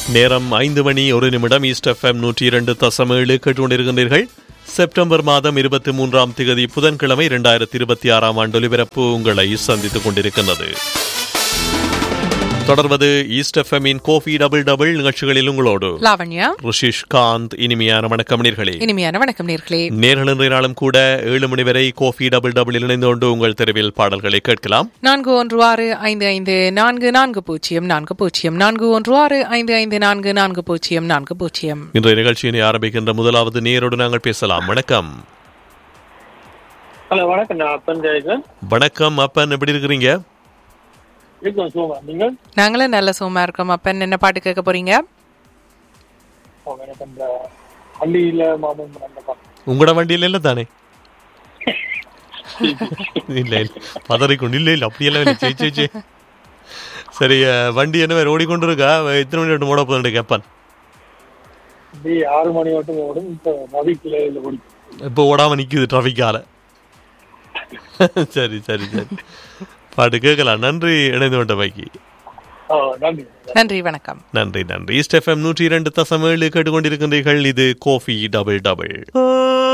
நேரம் ஐந்து மணி ஒரு நிமிடம் ஈஸ்ட் எஃப்எம் நூற்றி இரண்டு தசம் ஏழு கேட்டுக்கொண்டிருக்கின்றீர்கள் செப்டம்பர் மாதம் இருபத்தி மூன்றாம் திகதி புதன்கிழமை இரண்டாயிரத்தி இருபத்தி ஆறாம் ஆண்டு ஒலிபரப்பு உங்களை சந்தித்துக் கொண்டிருக்கின்றது தொடர்வது ஈஸ்ட் எஃப்எம்மின் கோஃபி டபுள் டபுள் நிகழ்ச்சிகளில் உங்களோடு லாவண்யா ருஷிஷ் காந்த் இனிமையான வணக்கம் நேர்களே இனிமையான வணக்கம் நேர்களே நேர்கள் இன்றைய நாளும் கூட ஏழு மணி வரை கோஃபி டபுள் டபுள் இணைந்து கொண்டு உங்கள் தெருவில் பாடல்களை கேட்கலாம் நான்கு ஒன்று ஆறு ஐந்து ஐந்து நான்கு நான்கு பூஜ்ஜியம் நான்கு பூஜ்ஜியம் நான்கு ஒன்று ஆறு ஐந்து ஐந்து நான்கு நான்கு பூஜ்ஜியம் நான்கு பூஜ்ஜியம் இன்றைய நிகழ்ச்சியினை ஆரம்பிக்கின்ற முதலாவது நேரோடு நாங்கள் பேசலாம் வணக்கம் ஹலோ வணக்கம் நான் அப்பன் ஜெயகன் வணக்கம் அப்பன் எப்படி இருக்கிறீங்க இருக்கோம் சோமா நீங்கள் நாங்களும் நல்ல சோமா இருக்கோம் அப்பன் என்ன பாட்டு கேட்க போறீங்க ஓ, எனக்கு அந்த பள்ளியில மாமன் அந்த பாட்டு உங்களோட வண்டியில இல்ல தானே இல்ல இல்ல பதறிக்கொண்டு இல்ல இல்ல அப்படியெல்லாம் இல்லை சே சே சே சரி அஹ், வண்டி என்ன வேற ஓடிக்கொண்டு இருக்கா எத்தனை மணி விட்டு மூட போதுண்டு கேப்பான் இப்படி ஆறு மணி மட்டும் ஓடும் இப்போ நதிக்குள்ள இல்லை ஓடி இப்போ ஓடாம நிக்குது டிராஃபிக்கால சரி சரி சரி பாட்டு கேட்கலாம் நன்றி இணைந்து கொண்ட பைக்கி ஆ நன்றி நன்றி வணக்கம் நன்றி நன்றி ஈஸ்ட் எஃப்எம் நூற்றி இரண்டு தசம் ஏழு கேட்டுக்கொண்டிருக்கின்றீர்கள் இது கோஃபி டபுள் டபுள்